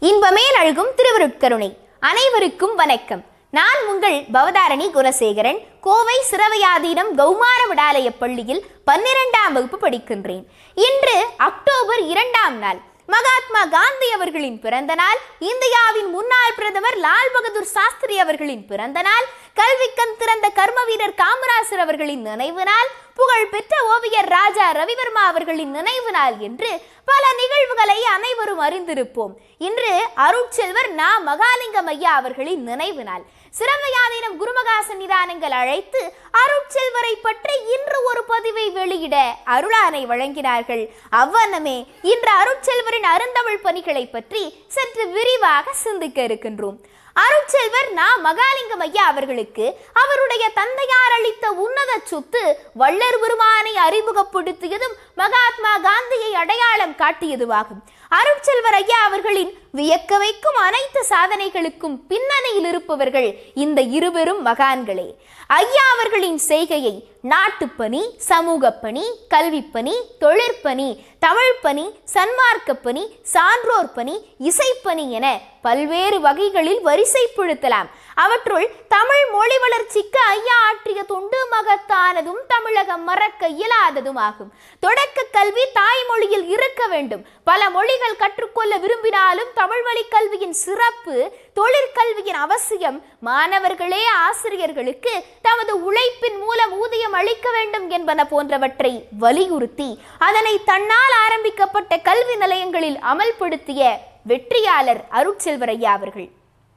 இன்பமே நல்கும் திருவருட்கருணை அனைவருக்கும் வணக்கம் நான் உங்கள் பவதாரணி குணசேகரன் கோவை சிறவையாதீனம் கௌமார விடாலய பள்ளியில் பன்னிரெண்டாம் வகுப்பு படிக்கின்றேன் இன்று அக்டோபர் இரண்டாம் நாள் மகாத்மா காந்தி அவர்களின் பிறந்த நாள் இந்தியாவின் முன்னாள் பிரதமர் லால் பகதூர் சாஸ்திரி அவர்களின் பிறந்த நாள் கல்விக்கண் திறந்த கர்ம வீரர் காமராசர் அவர்களின் நினைவு நாள் புகழ்பெற்ற ஓவியர் ராஜா ரவிவர்மா அவர்களின் நினைவு நாள் என்று பல நிகழ்வுகளை அனைவரும் அறிந்திருப்போம் இன்று அருட்செல்வர் நா மகாலிங்கம் ஐயா அவர்களின் நினைவு நாள் சிறமையாதீனம் குருமகா சன்னிதானங்கள் அழைத்து அருட்செல்வரை பற்றி இன்று ஒரு பதிவை வெளியிட அருளானை வழங்கினார்கள் அவ்வண்ணமே இன்று அருட்செல்வரின் அருந்தமிழ் பணிகளை பற்றி சற்று விரிவாக சிந்திக்க இருக்கின்றோம் அருட்செல்வர் நா மகாலிங்கம் ஐயா அவர்களுக்கு அவருடைய தந்தையார் அளித்த உன்னத சொத்து வள்ளர் பெருமானை அறிமுகப்படுத்தியதும் மகாத்மா காந்தியை அடையாளம் காட்டியதுவாகும் அருட்செல்வர் ஐயா அவர்களின் வியக்க வைக்கும் அனைத்து சாதனைகளுக்கும் பின்னணியில் இருப்பவர்கள் இந்த இருவரும் மகான்களே ஐயா அவர்களின் செய்கையை நாட்டுப்பணி சமூகப் பணி கல்விப்பணி தொழிற்பணி தமிழ் பணி சன்மார்க்க பணி சான்றோர் பணி இசைப்பணி என பல்வேறு வகைகளில் வரிசைப்படுத்தலாம் அவற்றுள் தமிழ் மொழி வளர்ச்சிக்கு ஐயா ஆற்றிய தொண்டு மகத்தானதும் தமிழகம் மறக்க இயலாததும் ஆகும் தொடக்க கல்வி தாய்மொழியில் இருக்க வேண்டும் பல மொழிகள் கற்றுக்கொள்ள விரும்பினாலும் தமிழ் வழி கல்வியின் சிறப்பு தொழிற்கல்வியின் அவசியம் மாணவர்களே ஆசிரியர்களுக்கு தமது உழைப்பின் மூலம் ஊதியம் அளிக்க வேண்டும் என்பன போன்றவற்றை வலியுறுத்தி அதனை தன்னால் ஆரம்பிக்கப்பட்ட கல்வி நிலையங்களில் அமல்படுத்திய வெற்றியாளர் அருட்செல்வர் ஐயா அவர்கள்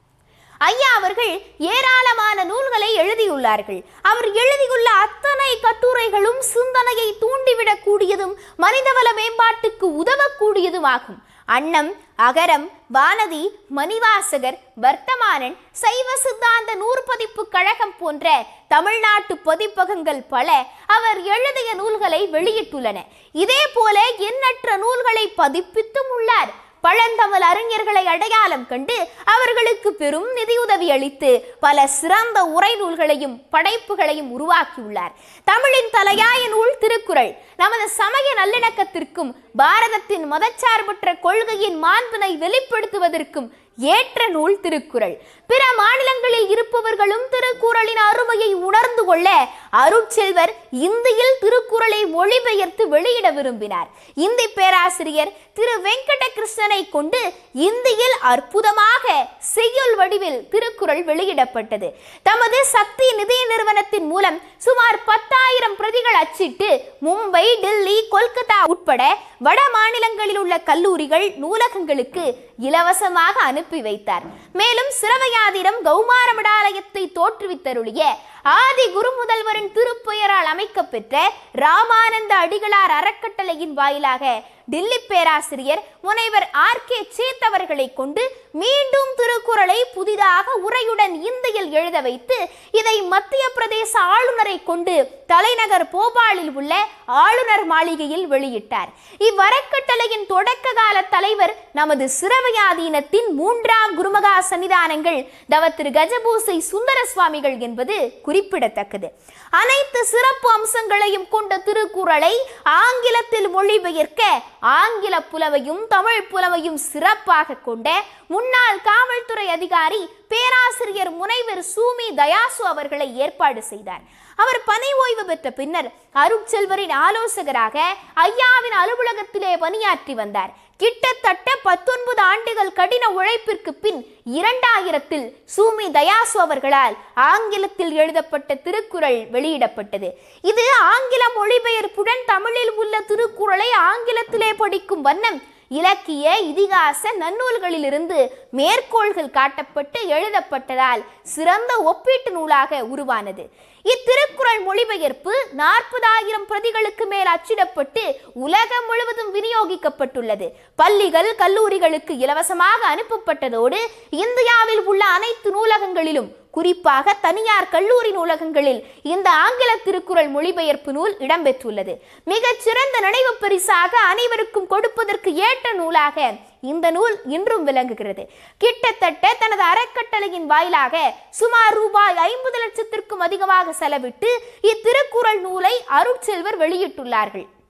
ஐயா அவர்கள் ஏராளமான நூல்களை எழுதியுள்ளார்கள் அவர் எழுதியுள்ள அத்தனை கட்டுரைகளும் சிந்தனையை தூண்டிவிடக்கூடியதும் மனிதவள மேம்பாட்டுக்கு உதவக்கூடியதும் ஆகும் அன்னம் அகரம் வானதி மணிவாசகர் வர்த்தமானன் சைவ சித்தாந்த நூற்பதிப்பு கழகம் போன்ற தமிழ்நாட்டு பதிப்பகங்கள் பல அவர் எழுதிய நூல்களை வெளியிட்டுள்ளன இதே போல எண்ணற்ற நூல்களை பதிப்பித்தும் உள்ளார் பழந்தமிழ் அறிஞர்களை அடையாளம் கண்டு அவர்களுக்கு பெரும் நிதியுதவி அளித்து பல சிறந்த உரை நூல்களையும் படைப்புகளையும் உருவாக்கியுள்ளார் தமிழின் தலையாய நூல் திருக்குறள் நமது சமய நல்லிணக்கத்திற்கும் பாரதத்தின் மதச்சார்பற்ற கொள்கையின் மாண்பினை வெளிப்படுத்துவதற்கும் ஏற்ற நூல் திருக்குறள் பிற மாநிலங்களில் இருப்பவர்களும் திருக்குறளின் அருமையை உணர்ந்து கொள்ள அருட்செல்வர் இந்தியில் திருக்குறளை மொழிபெயர்த்து வெளியிட விரும்பினார் இந்தி பேராசிரியர் திரு வெங்கட கிருஷ்ணனை கொண்டு இந்தியில் அற்புதமாக செய்யுள் வடிவில் திருக்குறள் வெளியிடப்பட்டது தமது சக்தி நிதி நிறுவனத்தின் மூலம் சுமார் பத்தாயிரம் பிரதிகள் அச்சிட்டு மும்பை டெல்லி கொல்கத்தா உட்பட வட மாநிலங்களில் உள்ள கல்லூரிகள் நூலகங்களுக்கு இலவசமாக அனுப்பி வைத்தார் மேலும் சிறவையாதிரம் கௌமார விடாலயத்தை தோற்றுவித்தருளிய ஆதி குரு முதல்வரின் திருப்பெயரால் அமைக்கப்பெற்ற ராமானந்த அடிகளார் அறக்கட்டளையின் வாயிலாக டில்லி பேராசிரியர் முனைவர் ஆர் கே சேத் அவர்களை கொண்டு மீண்டும் திருக்குறளை புதிதாக உரையுடன் இந்தியில் எழுத வைத்து இதை மத்திய பிரதேச ஆளுநரை கொண்டு தலைநகர் போபாலில் உள்ள ஆளுநர் மாளிகையில் வெளியிட்டார் இவ்வறக்கட்டளையின் தொடக்க கால தலைவர் நமது சிறவையாதீனத்தின் மூன்றாம் குருமகா சன்னிதானங்கள் தவ திரு கஜபூசை சுந்தர சுவாமிகள் என்பது குறிப்பிடத்தக்கது அனைத்து சிறப்பு அம்சங்களையும் கொண்ட திருக்குறளை ஆங்கிலத்தில் மொழிபெயர்க்க ஆங்கில புலவையும் தமிழ் புலவையும் சிறப்பாக கொண்ட முன்னாள் காவல்துறை அதிகாரி பேராசிரியர் முனைவர் சூமி தயாசு அவர்களை ஏற்பாடு செய்தார் அவர் பணி ஓய்வு பெற்ற பின்னர் அருட்செல்வரின் ஆலோசகராக ஐயாவின் அலுவலகத்திலே பணியாற்றி வந்தார் கிட்டத்தட்ட பத்தொன்பது ஆண்டுகள் கடின உழைப்பிற்கு பின் இரண்டாயிரத்தில் சூமி தயாசு அவர்களால் ஆங்கிலத்தில் எழுதப்பட்ட திருக்குறள் வெளியிடப்பட்டது இது ஆங்கில மொழிபெயர்ப்புடன் தமிழில் உள்ள திருக்குறளை ஆங்கிலத்திலே படிக்கும் வண்ணம் இலக்கிய இதிகாச நன்னூல்களிலிருந்து மேற்கோள்கள் காட்டப்பட்டு எழுதப்பட்டதால் சிறந்த ஒப்பீட்டு நூலாக உருவானது இத்திருக்குறள் மொழிபெயர்ப்பு நாற்பதாயிரம் பிரதிகளுக்கு மேல் அச்சிடப்பட்டு உலகம் முழுவதும் விநியோகிக்கப்பட்டுள்ளது பள்ளிகள் கல்லூரிகளுக்கு இலவசமாக அனுப்பப்பட்டதோடு இந்தியாவில் உள்ள அனைத்து நூலகங்களிலும் குறிப்பாக தனியார் கல்லூரி நூலகங்களில் இந்த ஆங்கில திருக்குறள் மொழிபெயர்ப்பு நூல் இடம்பெற்றுள்ளது மிகச் சிறந்த நினைவு பரிசாக அனைவருக்கும் கொடுப்பதற்கு ஏற்ற நூலாக இந்த நூல் இன்றும் விளங்குகிறது கிட்டத்தட்ட தனது அறக்கட்டளையின் வாயிலாக சுமார் ரூபாய் ஐம்பது லட்சத்திற்கும் அதிகமாக செலவிட்டு இத்திருக்குறள் நூலை அருட்செல்வர் வெளியிட்டுள்ளார்கள்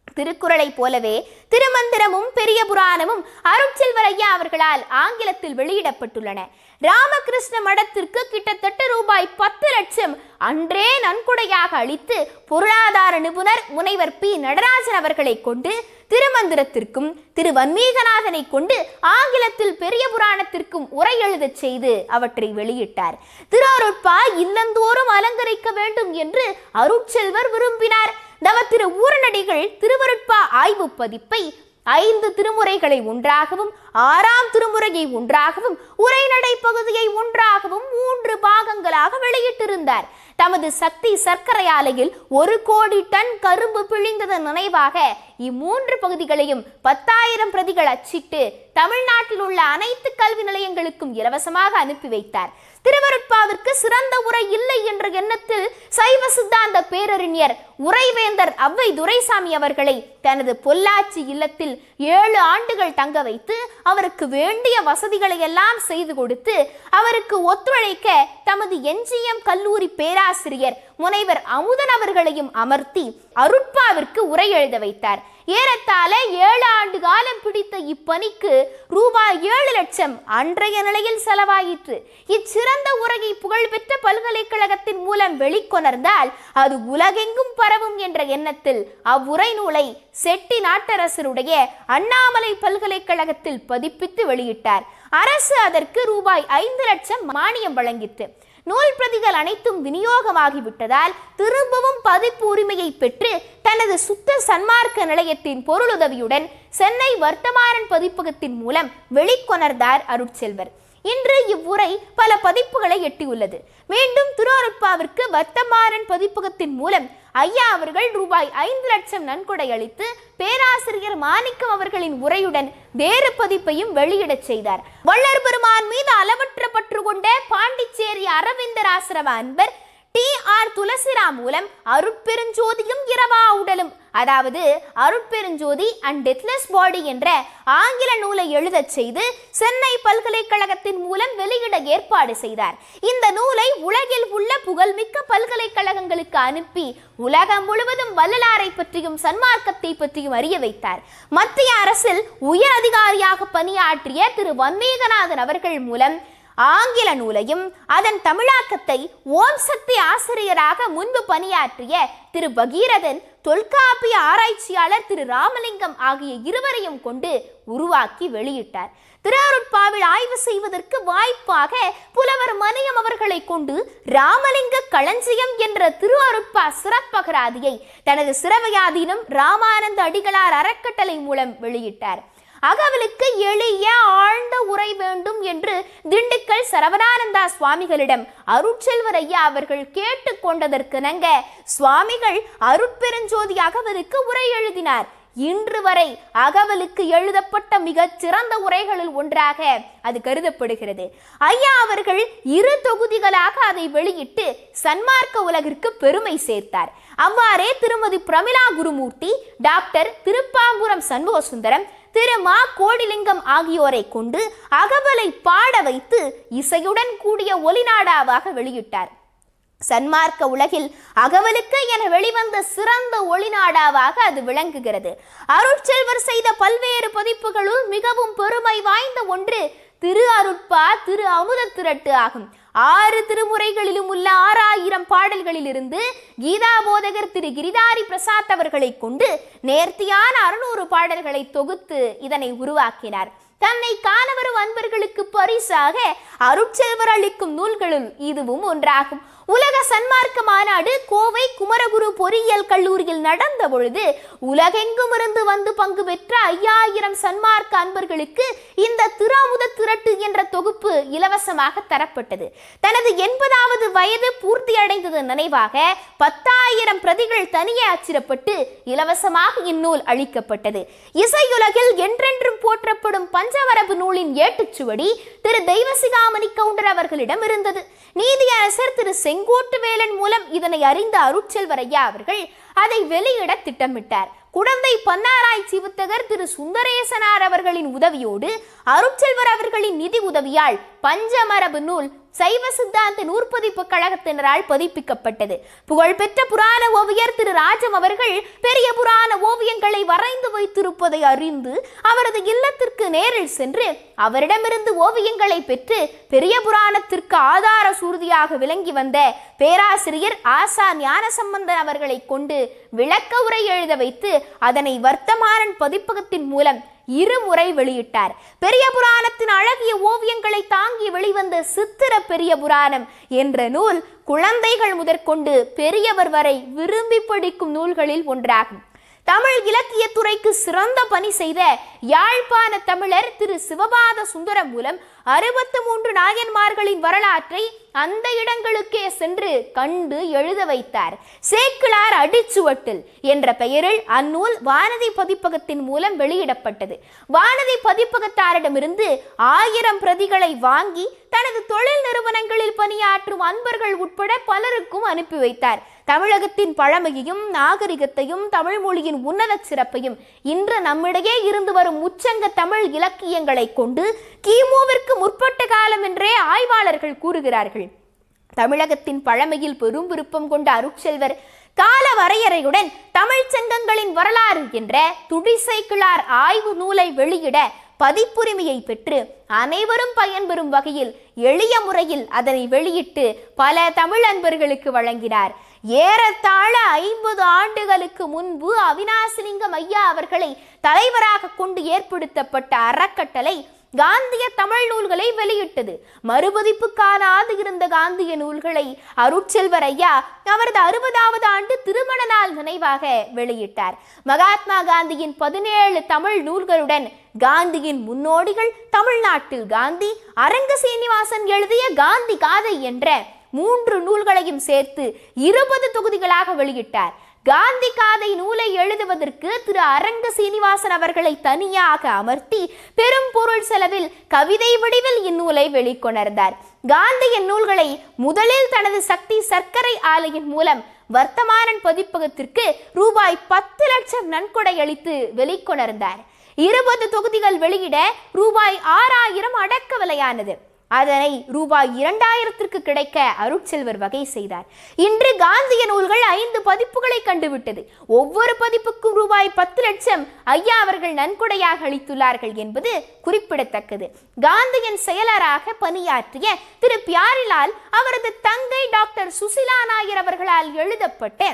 திருக்குறளைப் போலவே திருமந்திரமும் பெரிய புராணமும் அருட்செல்வர் ஐயா அவர்களால் ஆங்கிலத்தில் வெளியிடப்பட்டுள்ளன ராமகிருஷ்ண மடத்திற்கு கிட்டத்தட்ட ரூபாய் பத்து லட்சம் அன்றே நன்கொடையாக அளித்து பொருளாதார நிபுணர் முனைவர் பி நடராஜன் அவர்களை கொண்டு திருமந்திரத்திற்கும் திரு வன்மீகநாதனை கொண்டு ஆங்கிலத்தில் பெரிய புராணத்திற்கும் உரை எழுதச் செய்து அவற்றை வெளியிட்டார் திருஅருட்பா இல்லந்தோறும் அலங்கரிக்க வேண்டும் என்று அருட்செல்வர் விரும்பினார் தவ திரு ஊரனடிகள் திருவருட்பா ஆய்வு பதிப்பை ஐந்து திருமுறைகளை ஒன்றாகவும் ஆறாம் திருமுறையை ஒன்றாகவும் உரைநடை பகுதியை ஒன்றாகவும் மூன்று பாகங்களாக வெளியிட்டிருந்தார் தமது சக்தி சர்க்கரை ஆலையில் ஒரு கோடி டன் கரும்பு பிழிந்ததன் நினைவாக இம்மூன்று பகுதிகளையும் பத்தாயிரம் பிரதிகள் அச்சிட்டு தமிழ்நாட்டில் உள்ள அனைத்து கல்வி நிலையங்களுக்கும் இலவசமாக அனுப்பி வைத்தார் திருவருட்பாவிற்கு சிறந்த உரை இல்லை என்ற எண்ணத்தில் சைவ சித்தாந்த பேரறிஞர் உரைவேந்தர் அவ்வை துரைசாமி அவர்களை தனது பொள்ளாச்சி இல்லத்தில் ஏழு ஆண்டுகள் தங்க வைத்து அவருக்கு வேண்டிய வசதிகளை எல்லாம் செய்து கொடுத்து அவருக்கு ஒத்துழைக்க தமது என்ஜிஎம் கல்லூரி பேராசிரியர் முனைவர் அமுதன் அவர்களையும் அமர்த்தி அருட்பாவிற்கு உரை எழுத வைத்தார் ஏறத்தாழ ஏழு ஆண்டு காலம் பிடித்த இப்பணிக்கு ரூபாய் ஏழு லட்சம் அன்றைய நிலையில் செலவாயிற்று இச்சிறந்த உரையை புகழ்பெற்ற பல்கலைக்கழகத்தின் மூலம் வெளிக்கொணர்ந்தால் அது உலகெங்கும் பரவும் என்ற எண்ணத்தில் அவ்வுரை நூலை செட்டி நாட்டரசருடைய அண்ணாமலை பல்கலைக்கழகத்தில் பதிப்பித்து வெளியிட்டார் அரசு அதற்கு ரூபாய் ஐந்து லட்சம் மானியம் வழங்கிற்று நூல் பிரதிகள் அனைத்தும் விநியோகமாகிவிட்டதால் திரும்பவும் பதிப்பு உரிமையை பெற்று தனது சுத்த சன்மார்க்க நிலையத்தின் பொருளுதவியுடன் சென்னை வர்த்தமானன் பதிப்பகத்தின் மூலம் வெளிக்கொணர்ந்தார் அருட்செல்வர் இன்று இவ்வுரை பல பதிப்புகளை எட்டியுள்ளது மீண்டும் திருவருட்பாவிற்கு வர்த்தமாறன் பதிப்பகத்தின் மூலம் ஐயா அவர்கள் ரூபாய் ஐந்து லட்சம் நன்கொடை அளித்து பேராசிரியர் மாணிக்கம் அவர்களின் உரையுடன் வேறு பதிப்பையும் வெளியிடச் செய்தார் வள்ளர் பெருமான் மீது அளவற்ற பற்று கொண்ட பாண்டிச்சேரி அரவிந்தர் ஆசிரம அன்பர் டி ஆர் துளசிரா மூலம் அருட்பெருஞ்சோதியும் இரவா உடலும் அதாவது அருட்பெருஞ்சோதி அண்ட் டெத்லெஸ் பாடி என்ற ஆங்கில நூலை எழுதச் செய்து சென்னை பல்கலைக்கழகத்தின் மூலம் வெளியிட ஏற்பாடு செய்தார் இந்த நூலை உலகில் உள்ள புகழ்மிக்க பல்கலைக்கழகங்களுக்கு அனுப்பி உலகம் முழுவதும் வள்ளலாரை பற்றியும் சன்மார்க்கத்தை பற்றியும் அறிய வைத்தார் மத்திய அரசில் உயர் அதிகாரியாக பணியாற்றிய திரு வன்மீகநாதன் அவர்கள் மூலம் ஆங்கில நூலையும் அதன் தமிழாக்கத்தை ஓம் சக்தி ஆசிரியராக முன்பு பணியாற்றிய திரு பகீரதன் தொல்காப்பிய ஆராய்ச்சியாளர் திரு ராமலிங்கம் ஆகிய இருவரையும் கொண்டு உருவாக்கி வெளியிட்டார் திருஅருட்பாவில் ஆய்வு செய்வதற்கு வாய்ப்பாக புலவர் மணியம் அவர்களை கொண்டு ராமலிங்க களஞ்சியம் என்ற திருஅருட்பா சிறப்பகராதியை தனது சிறவையாதீனம் ராமானந்த அடிகளார் அறக்கட்டளை மூலம் வெளியிட்டார் அகவலுக்கு எளிய ஆழ்ந்த உரை வேண்டும் என்று திண்டுக்கல் சரவணானந்தா சுவாமிகளிடம் அருட்செல்வர் ஐயா அவர்கள் கேட்டுக்கொண்டதற்கிணங்க சுவாமிகள் அருட்பெருஞ்சோதி அகவலுக்கு உரை எழுதினார் இன்று வரை அகவலுக்கு எழுதப்பட்ட மிகச் சிறந்த உரைகளில் ஒன்றாக அது கருதப்படுகிறது ஐயா அவர்கள் இரு தொகுதிகளாக அதை வெளியிட்டு சன்மார்க்க உலகிற்கு பெருமை சேர்த்தார் அவ்வாறே திருமதி பிரமிளா குருமூர்த்தி டாக்டர் திருப்பாம்புரம் சண்முகசுந்தரம் திரு மா கோடிலிங்கம் ஆகியோரை கொண்டு அகவலை பாட வைத்து இசையுடன் கூடிய ஒலிநாடாவாக வெளியிட்டார் சன்மார்க்க உலகில் அகவலுக்கு என வெளிவந்த சிறந்த ஒளிநாடாவாக அது விளங்குகிறது அருட்செல்வர் செய்த பல்வேறு பதிப்புகளுள் மிகவும் பெருமை வாய்ந்த ஒன்று திரு அருட்பா திரு அமுத திரட்டு ஆகும் ஆறு திருமுறைகளிலும் உள்ள ஆறாயிரம் பாடல்களிலிருந்து கீதா போதகர் திரு கிரிதாரி பிரசாத் அவர்களை கொண்டு நேர்த்தியான அறுநூறு பாடல்களை தொகுத்து இதனை உருவாக்கினார் தன்னை காணவரும் அன்பர்களுக்கு பரிசாக அருட்செல்வர் அளிக்கும் நூல்களுள் இதுவும் ஒன்றாகும் உலக சன்மார்க்க மாநாடு கோவை குமரகுரு பொறியியல் கல்லூரியில் நடந்த பொழுது உலகெங்கும் இருந்து வந்து பங்கு பெற்ற ஐயாயிரம் சன்மார்க்க அன்பர்களுக்கு இந்த திராமுத திரட்டு என்ற தொகுப்பு இலவசமாக தரப்பட்டது தனது எண்பதாவது வயது பூர்த்தி அடைந்தது நினைவாக பத்தாயிரம் பிரதிகள் தனியே அச்சிடப்பட்டு இலவசமாக இந்நூல் அளிக்கப்பட்டது இசையுலகில் என்றென்றும் போற்றப்படும் பஞ்சவரபு நூலின் ஏட்டுச்சுவடி திரு தெய்வசிகாமணி கவுண்டர் அவர்களிடம் இருந்தது நீதியரசர் திரு செங்கோட்டு வேலன் மூலம் இதனை அறிந்த அருட்செல்வர் ஐயா அவர்கள் அதை வெளியிட திட்டமிட்டார் குடந்தை பன்னாராய் சிவுத்தகர் திரு சுந்தரேசனார் அவர்களின் உதவியோடு அருட்செல்வர் அவர்களின் நிதி உதவியால் பஞ்சமரபு நூல் சைவ சித்தாந்த நூற்பதிப்பு கழகத்தினரால் பதிப்பிக்கப்பட்டது புகழ்பெற்ற புராண ஓவியர் திரு ராஜம் அவர்கள் பெரிய புராண ஓவியங்களை வரைந்து வைத்திருப்பதை அறிந்து அவரது இல்லத்திற்கு நேரில் சென்று அவரிடமிருந்து ஓவியங்களை பெற்று பெரிய புராணத்திற்கு ஆதார சூர்தியாக விளங்கி வந்த பேராசிரியர் ஆசா ஞானசம்பந்தன் அவர்களை கொண்டு விளக்க உரை எழுத வைத்து அதனை வர்த்தமானன் பதிப்பகத்தின் மூலம் இருமுறை வெளியிட்டார் பெரிய புராணத்தின் அழகிய ஓவியங்களை தாங்கி வெளிவந்த சித்திர பெரிய புராணம் என்ற நூல் குழந்தைகள் முதற்கொண்டு பெரியவர் வரை விரும்பி படிக்கும் நூல்களில் ஒன்றாகும் தமிழ் இலக்கியத் துறைக்கு சிறந்த பணி செய்த யாழ்ப்பாண தமிழர் திரு சிவபாத சுந்தரம் மூலம் அறுபத்து மூன்று நாயன்மார்களின் வரலாற்றை அந்த இடங்களுக்கே சென்று கண்டு எழுத வைத்தார் சேக்கிழார் அடிச்சுவட்டில் என்ற பெயரில் அந்நூல் வானதி பதிப்பகத்தின் மூலம் வெளியிடப்பட்டது வானதி பதிப்பகத்தாரிடமிருந்து ஆயிரம் பிரதிகளை வாங்கி தனது தொழில் நிறுவனங்களில் பணியாற்றும் அன்பர்கள் உட்பட பலருக்கும் அனுப்பி வைத்தார் தமிழகத்தின் பழமையையும் நாகரிகத்தையும் தமிழ் மொழியின் உன்னத சிறப்பையும் இன்று நம்மிடையே இருந்து வரும் உச்சங்க தமிழ் இலக்கியங்களை கொண்டு கிமுவிற்கு முற்பட்ட காலம் என்றே ஆய்வாளர்கள் கூறுகிறார்கள் தமிழகத்தின் பழமையில் பெரும் விருப்பம் கொண்ட அருட்செல்வர் கால வரையறையுடன் தமிழ்ச் சங்கங்களின் வரலாறு என்ற துடிசைக்கிழார் ஆய்வு நூலை வெளியிட பதிப்புரிமையை பெற்று அனைவரும் பயன்பெறும் வகையில் எளிய முறையில் அதனை வெளியிட்டு பல தமிழ் அன்பர்களுக்கு வழங்கினார் ஏறத்தாழ ஐம்பது ஆண்டுகளுக்கு முன்பு அவினாசிலிங்கம் ஐயா அவர்களை தலைவராக கொண்டு ஏற்படுத்தப்பட்ட அறக்கட்டளை காந்திய தமிழ் நூல்களை வெளியிட்டது மறுபதிப்பு காணாது இருந்த காந்திய நூல்களை அருட்செல்வர் ஐயா அவரது அறுபதாவது ஆண்டு திருமண நாள் நினைவாக வெளியிட்டார் மகாத்மா காந்தியின் பதினேழு தமிழ் நூல்களுடன் காந்தியின் முன்னோடிகள் தமிழ்நாட்டில் காந்தி அரங்க சீனிவாசன் எழுதிய காந்தி காதை என்ற மூன்று நூல்களையும் சேர்த்து இருபது தொகுதிகளாக வெளியிட்டார் காந்தி காதை நூலை எழுதுவதற்கு திரு அரங்க சீனிவாசன் அவர்களை தனியாக அமர்த்தி பெரும் பொருள் செலவில் கவிதை வடிவில் இந்நூலை வெளிக்கொணர்ந்தார் காந்தியின் நூல்களை முதலில் தனது சக்தி சர்க்கரை ஆலையின் மூலம் வர்த்தமானன் பதிப்பகத்திற்கு ரூபாய் பத்து லட்சம் நன்கொடை அளித்து வெளிக்கொணர்ந்தார் இருபது தொகுதிகள் வெளியிட ரூபாய் ஆறாயிரம் அடக்க விலையானது அதனை ரூபாய் இரண்டாயிரத்திற்கு கிடைக்க அருட்செல்வர் வகை செய்தார் இன்று காந்திய நூல்கள் ஐந்து பதிப்புகளை கண்டுவிட்டது ஒவ்வொரு பதிப்புக்கும் ரூபாய் பத்து லட்சம் ஐயா அவர்கள் நன்கொடையாக அளித்துள்ளார்கள் என்பது குறிப்பிடத்தக்கது காந்தியின் செயலராக பணியாற்றிய திரு பியாரிலால் அவரது தங்கை டாக்டர் சுசிலா நாயர் அவர்களால் எழுதப்பட்ட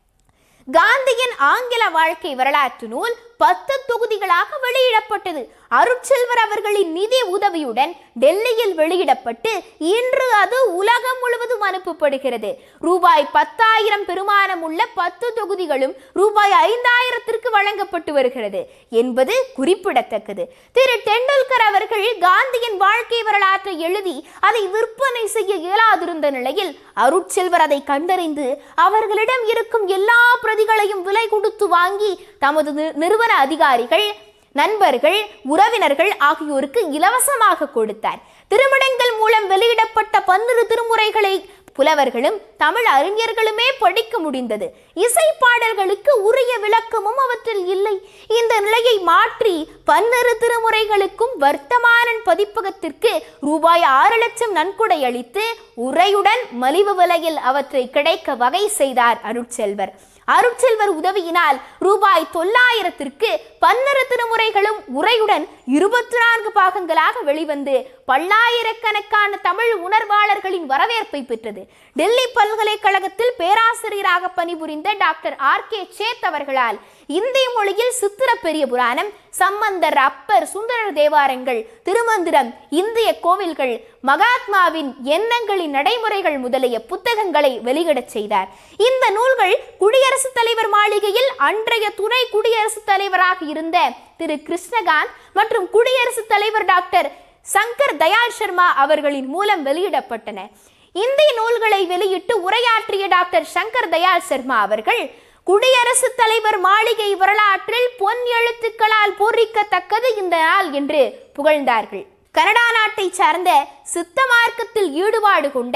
காந்தியின் ஆங்கில வாழ்க்கை வரலாற்று நூல் பத்து தொகுதிகளாக வெளியிடப்பட்டது அருட்செல்வர் அவர்களின் நிதி உதவியுடன் டெல்லியில் வெளியிடப்பட்டு இன்று அது உலகம் முழுவதும் அனுப்பப்படுகிறது ரூபாய் பத்தாயிரம் பெருமானம் உள்ள பத்து தொகுதிகளும் ரூபாய் ஐந்தாயிரத்திற்கு வழங்கப்பட்டு வருகிறது என்பது குறிப்பிடத்தக்கது திரு டெண்டுல்கர் அவர்கள் காந்தியின் வாழ்க்கை வரலாற்றை எழுதி அதை விற்பனை செய்ய இயலாதிருந்த நிலையில் அருட்செல்வர் அதை கண்டறிந்து அவர்களிடம் இருக்கும் எல்லா பிரதிகளையும் விலை கொடுத்து வாங்கி தமது நி- நிறுவன அதிகாரிகள் நண்பர்கள் உறவினர்கள் ஆகியோருக்கு இலவசமாக கொடுத்தார் திருமணங்கள் மூலம் வெளியிடப்பட்ட பன்னிரு திருமுறைகளை புலவர்களும் தமிழ் அறிஞர்களுமே படிக்க முடிந்தது இசை பாடல்களுக்கு உரிய விளக்கமும் அவற்றில் இல்லை இந்த நிலையை மாற்றி பன்னிரு திருமுறைகளுக்கும் வர்த்தமானன் பதிப்பகத்திற்கு ரூபாய் ஆறு லட்சம் நன்கொடை அளித்து உரையுடன் மலிவு விலையில் அவற்றை கிடைக்க வகை செய்தார் அருட்செல்வர் அருட்செல்வர் உதவியினால் ரூபாய் தொள்ளாயிரத்திற்கு பன்னிரு திருமுறைகளும் உரையுடன் இருபத்தி நான்கு பாகங்களாக வெளிவந்து பல்லாயிரக்கணக்கான தமிழ் உணர்வாளர்களின் வரவேற்பை பெற்றது டெல்லி பல்கலைக்கழகத்தில் பேராசிரியராக பணிபுரிந்த டாக்டர் ஆர் கே சேத் அவர்களால் இந்தி மொழியில் சித்திர பெரிய புராணம் சம்பந்தர் அப்பர் சுந்தரர் தேவாரங்கள் திருமந்திரம் இந்திய கோவில்கள் மகாத்மாவின் எண்ணங்களின் நடைமுறைகள் முதலிய புத்தகங்களை வெளியிடச் செய்தார் இந்த நூல்கள் குடியரசுத் தலைவர் மாளிகையில் அன்றைய துணை குடியரசுத் தலைவராக இருந்த திரு கிருஷ்ணகாந்த் மற்றும் குடியரசுத் தலைவர் டாக்டர் சங்கர் தயாள் சர்மா அவர்களின் மூலம் வெளியிடப்பட்டன இந்திய நூல்களை வெளியிட்டு உரையாற்றிய டாக்டர் சங்கர் தயாள் சர்மா அவர்கள் குடியரசுத் தலைவர் மாளிகை வரலாற்றில் பொன் எழுத்துக்களால் பொறிக்கத்தக்கது இந்த நாள் என்று புகழ்ந்தார்கள் கனடா நாட்டை சார்ந்த சித்த மார்க்கத்தில் ஈடுபாடு கொண்ட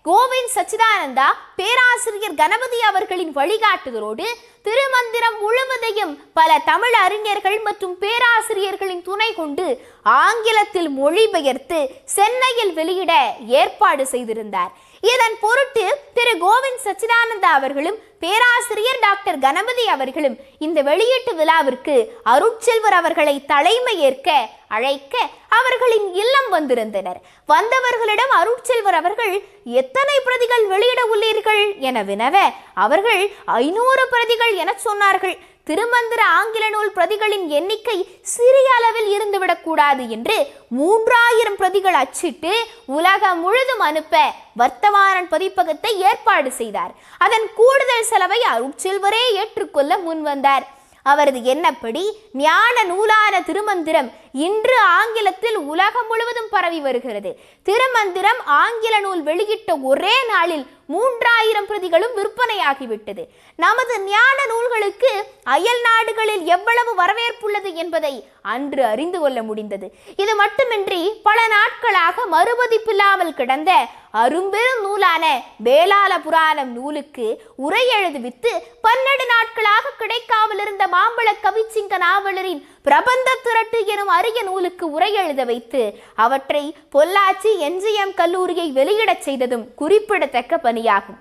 கோவிந்த் சச்சிதானந்தா பேராசிரியர் கணபதி அவர்களின் வழிகாட்டுதலோடு திருமந்திரம் முழுவதையும் பல தமிழ் அறிஞர்கள் மற்றும் பேராசிரியர்களின் துணை கொண்டு ஆங்கிலத்தில் மொழிபெயர்த்து சென்னையில் வெளியிட ஏற்பாடு செய்திருந்தார் இதன் பொருட்டு திரு கோவிந்த் சச்சிதானந்தா அவர்களும் பேராசிரியர் டாக்டர் கணபதி அவர்களும் இந்த வெளியீட்டு விழாவிற்கு அருட்செல்வர் அவர்களை தலைமை ஏற்க அழைக்க அவர்களின் இல்லம் வந்திருந்தனர் வந்தவர்களிடம் அருட்செல்வர் அவர்கள் எத்தனை பிரதிகள் வெளியிட உள்ளீர்கள் என வினவ அவர்கள் ஐநூறு பிரதிகள் என சொன்னார்கள் திருமந்திர ஆங்கில நூல் பிரதிகளின் எண்ணிக்கை சிறிய அளவில் இருந்துவிடக்கூடாது என்று மூன்றாயிரம் பிரதிகள் அச்சிட்டு உலகம் முழுதும் அனுப்ப வர்த்தமானன் பதிப்பகத்தை ஏற்பாடு செய்தார் அதன் கூடுதல் செலவை அருட்செல்வரே ஏற்றுக்கொள்ள முன்வந்தார் அவரது எண்ணப்படி ஞான நூலான திருமந்திரம் இன்று ஆங்கிலத்தில் உலகம் முழுவதும் பரவி வருகிறது திருமந்திரம் ஆங்கில நூல் வெளியிட்ட ஒரே நாளில் மூன்றாயிரம் பிரதிகளும் விற்பனையாகிவிட்டது நமது ஞான நூல்களுக்கு அயல் நாடுகளில் எவ்வளவு வரவேற்புள்ளது என்பதை அன்று அறிந்து கொள்ள முடிந்தது இது மட்டுமின்றி பல நாட்களாக மறுபதிப்பில்லாமல் கிடந்த அரும்பெரும் நூலான வேளாள புராணம் நூலுக்கு உரை எழுதுவித்து பன்னெண்டு நாட்களாக கிடைக்காமல் இருந்த மாம்பழ கவிச்சிங்க நாவலரின் பிரபந்த திரட்டு எனும் அரிய நூலுக்கு உரை எழுத வைத்து அவற்றை பொள்ளாச்சி என்ஜிஎம் கல்லூரியை வெளியிடச் செய்ததும் குறிப்பிடத்தக்க பணியாகும்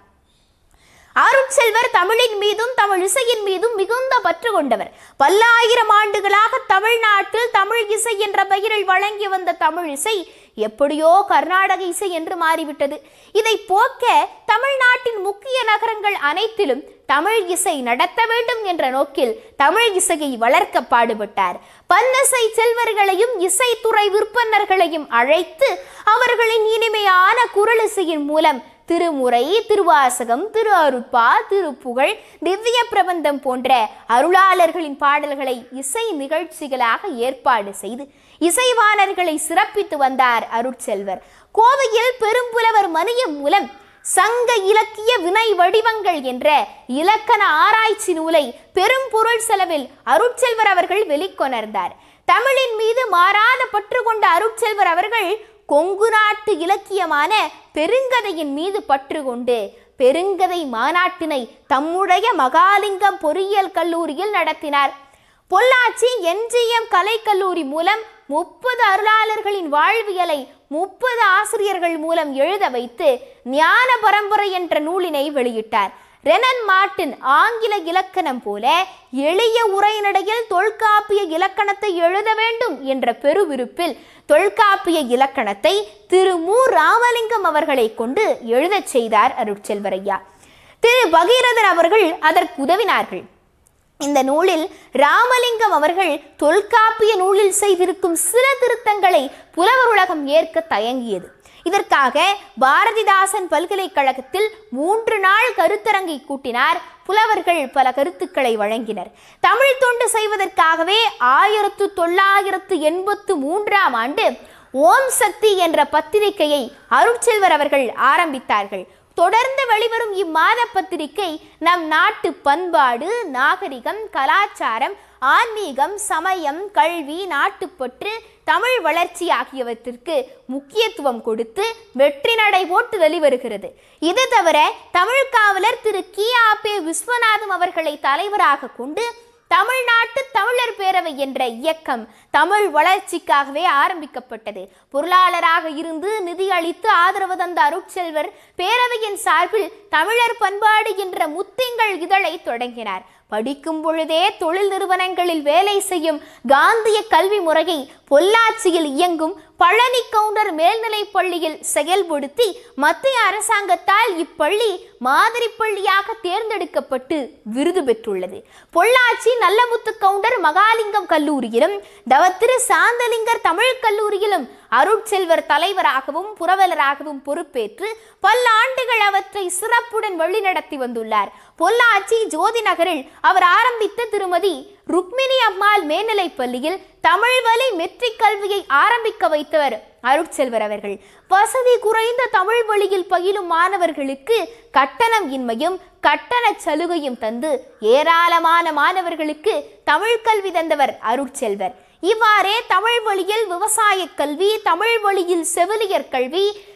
அருட்செல்வர் தமிழின் மீதும் தமிழ் இசையின் மீதும் மிகுந்த பற்று கொண்டவர் பல்லாயிரம் ஆண்டுகளாக தமிழ்நாட்டில் தமிழ் இசை என்ற பெயரில் வழங்கி வந்த தமிழ் இசை எப்படியோ கர்நாடக இசை என்று மாறிவிட்டது இதை போக்க தமிழ்நாட்டின் முக்கிய நகரங்கள் அனைத்திலும் தமிழ் இசை நடத்த வேண்டும் என்ற நோக்கில் தமிழ் இசையை வளர்க்க பாடுபட்டார் பன்னசை செல்வர்களையும் இசைத்துறை விற்பனர்களையும் அழைத்து அவர்களின் இனிமையான குரலிசையின் மூலம் திருமுறை திருவாசகம் திரு அருட்பா திருப்புகழ் திவ்ய பிரபந்தம் போன்ற அருளாளர்களின் பாடல்களை இசை நிகழ்ச்சிகளாக ஏற்பாடு செய்து இசைவாணர்களை சிறப்பித்து வந்தார் அருட்செல்வர் கோவையில் பெரும்புலவர் மணியம் மூலம் சங்க இலக்கிய வினை வடிவங்கள் என்ற இலக்கண ஆராய்ச்சி நூலை பெரும் பொருள் செலவில் அருட்செல்வர் அவர்கள் வெளிக்கொணர்ந்தார் தமிழின் மீது மாறாத பற்று கொண்ட அருட்செல்வர் அவர்கள் கொங்கு நாட்டு இலக்கியமான பெருங்கதையின் மீது பற்று கொண்டு பெருங்கதை மாநாட்டினை தம்முடைய மகாலிங்கம் பொறியியல் கல்லூரியில் நடத்தினார் பொள்ளாச்சி என்ஜிஎம் கலைக்கல்லூரி மூலம் முப்பது அருளாளர்களின் வாழ்வியலை முப்பது ஆசிரியர்கள் மூலம் எழுத வைத்து ஞான பரம்பரை என்ற நூலினை வெளியிட்டார் ரெனன் மார்ட்டின் ஆங்கில இலக்கணம் போல எளிய உரைநடையில் தொல்காப்பிய இலக்கணத்தை எழுத வேண்டும் என்ற பெருவிருப்பில் தொல்காப்பிய இலக்கணத்தை திரு மு ராமலிங்கம் அவர்களை கொண்டு எழுதச் செய்தார் அருட்செல்வரையா திரு பகீரதன் அவர்கள் அதற்கு உதவினார்கள் இந்த நூலில் ராமலிங்கம் அவர்கள் தொல்காப்பிய நூலில் செய்திருக்கும் சில திருத்தங்களை புலவர் உலகம் ஏற்க தயங்கியது இதற்காக பாரதிதாசன் பல்கலைக்கழகத்தில் மூன்று நாள் கருத்தரங்கை கூட்டினார் புலவர்கள் பல கருத்துக்களை வழங்கினர் தமிழ் தொண்டு செய்வதற்காகவே ஆயிரத்து தொள்ளாயிரத்து எண்பத்து மூன்றாம் ஆண்டு ஓம் சக்தி என்ற பத்திரிகையை அருட்செல்வர் அவர்கள் ஆரம்பித்தார்கள் தொடர்ந்து வெளிவரும் இம்மாத பத்திரிகை நம் நாட்டு பண்பாடு நாகரிகம் கலாச்சாரம் ஆன்மீகம் சமயம் கல்வி நாட்டுப்பற்று தமிழ் வளர்ச்சி ஆகியவற்றிற்கு முக்கியத்துவம் கொடுத்து வெற்றி நடை போட்டு வெளிவருகிறது இது தவிர தமிழ் காவலர் திரு கி ஆ பே விஸ்வநாதம் அவர்களை தலைவராக கொண்டு தமிழ்நாட்டு தமிழர் பேரவை என்ற இயக்கம் தமிழ் வளர்ச்சிக்காகவே ஆரம்பிக்கப்பட்டது பொருளாளராக இருந்து நிதி அளித்து ஆதரவு தந்த அருட்செல்வர் பேரவையின் சார்பில் தமிழர் பண்பாடு என்ற முத்திங்கள் இதழை தொடங்கினார் படிக்கும் பொழுதே தொழில் நிறுவனங்களில் வேலை செய்யும் காந்திய கல்வி முறையை பொள்ளாச்சியில் இயங்கும் பழனி கவுண்டர் மேல்நிலைப் பள்ளியில் செயல்படுத்தி மத்திய அரசாங்கத்தால் இப்பள்ளி மாதிரி பள்ளியாக தேர்ந்தெடுக்கப்பட்டு விருது பெற்றுள்ளது பொள்ளாச்சி நல்லமுத்து கவுண்டர் மகாலிங்கம் கல்லூரியிலும் தவத்திரு சாந்தலிங்கர் தமிழ் கல்லூரியிலும் அருட்செல்வர் தலைவராகவும் புரவலராகவும் பொறுப்பேற்று பல்லாண்டுகள் அவற்றை சிறப்புடன் வழிநடத்தி வந்துள்ளார் பொள்ளாச்சி ஜோதி நகரில் அவர் ஆரம்பித்த திருமதி ருக்மிணி அம்மாள் மேல்நிலைப் பள்ளியில் தமிழ் வழி மெட்ரிக் கல்வியை ஆரம்பிக்க வைத்தவர் அருட்செல்வர் அவர்கள் வசதி குறைந்த தமிழ் வழியில் பயிலும் மாணவர்களுக்கு கட்டணம் இன்மையும் கட்டண சலுகையும் தந்து ஏராளமான மாணவர்களுக்கு தமிழ் கல்வி தந்தவர் அருட்செல்வர் இவ்வாறே தமிழ் வழியில் விவசாய கல்வி தமிழ் வழியில் செவிலியர் கல்வி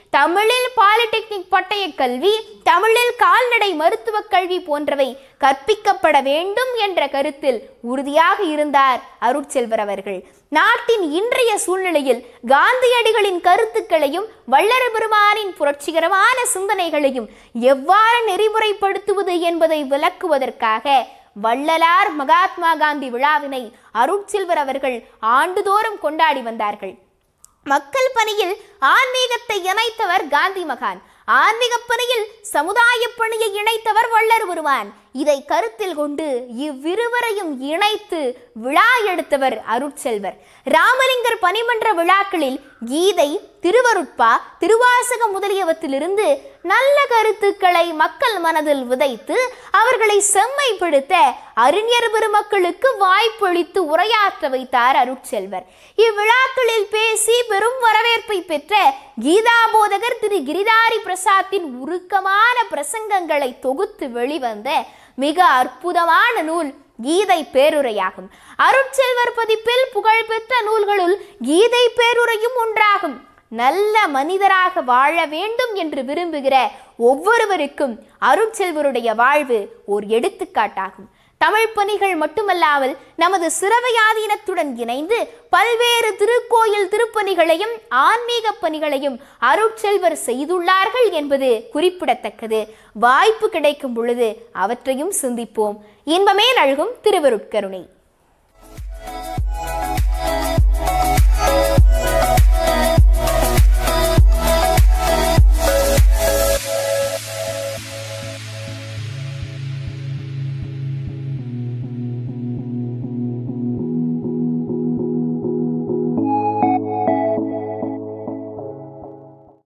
தமிழில் பாலிடெக்னிக் பட்டய கல்வி தமிழில் கால்நடை மருத்துவக் கல்வி போன்றவை கற்பிக்கப்பட வேண்டும் என்ற கருத்தில் உறுதியாக இருந்தார் அருட்செல்வர் அவர்கள் நாட்டின் இன்றைய சூழ்நிலையில் காந்தியடிகளின் கருத்துக்களையும் வள்ளல் பெருமானின் புரட்சிகரமான சிந்தனைகளையும் எவ்வாறு நெறிமுறைப்படுத்துவது என்பதை விளக்குவதற்காக வள்ளலார் மகாத்மா காந்தி விழாவினை அருட்செல்வர் அவர்கள் ஆண்டுதோறும் கொண்டாடி வந்தார்கள் மக்கள் பணியில் ஆன்மீகத்தை இணைத்தவர் காந்தி மகான் ஆன்மீக பணியில் சமுதாய பணியை இணைத்தவர் வள்ளர் வருவான் இதை கருத்தில் கொண்டு இவ்விருவரையும் இணைத்து விழா எடுத்தவர் அருட்செல்வர் ராமலிங்கர் பணிமன்ற விழாக்களில் கீதை திருவருட்பா திருவாசகம் முதலியவற்றிலிருந்து நல்ல கருத்துக்களை மக்கள் மனதில் விதைத்து அவர்களை செம்மைப்படுத்த அறிஞர் பெருமக்களுக்கு வாய்ப்பளித்து உரையாற்ற வைத்தார் அருட்செல்வர் இவ்விழாக்களில் பேசி பெரும் வரவேற்பை பெற்ற கீதா போதகர் திரு கிரிதாரி பிரசாத்தின் உருக்கமான பிரசங்கங்களை தொகுத்து வெளிவந்த மிக அற்புதமான நூல் கீதை பேருரையாகும் அருட்செல்வர் பதிப்பில் புகழ்பெற்ற நூல்களுள் கீதை பேருரையும் ஒன்றாகும் நல்ல மனிதராக வாழ வேண்டும் என்று விரும்புகிற ஒவ்வொருவருக்கும் அருட்செல்வருடைய வாழ்வு ஓர் எடுத்துக்காட்டாகும் தமிழ் பணிகள் மட்டுமல்லாமல் நமது சிறவையாதீனத்துடன் இணைந்து பல்வேறு திருக்கோயில் திருப்பணிகளையும் ஆன்மீக பணிகளையும் அருட்செல்வர் செய்துள்ளார்கள் என்பது குறிப்பிடத்தக்கது வாய்ப்பு கிடைக்கும் பொழுது அவற்றையும் சிந்திப்போம் இன்பமே நல்கும் திருவருட்கருணை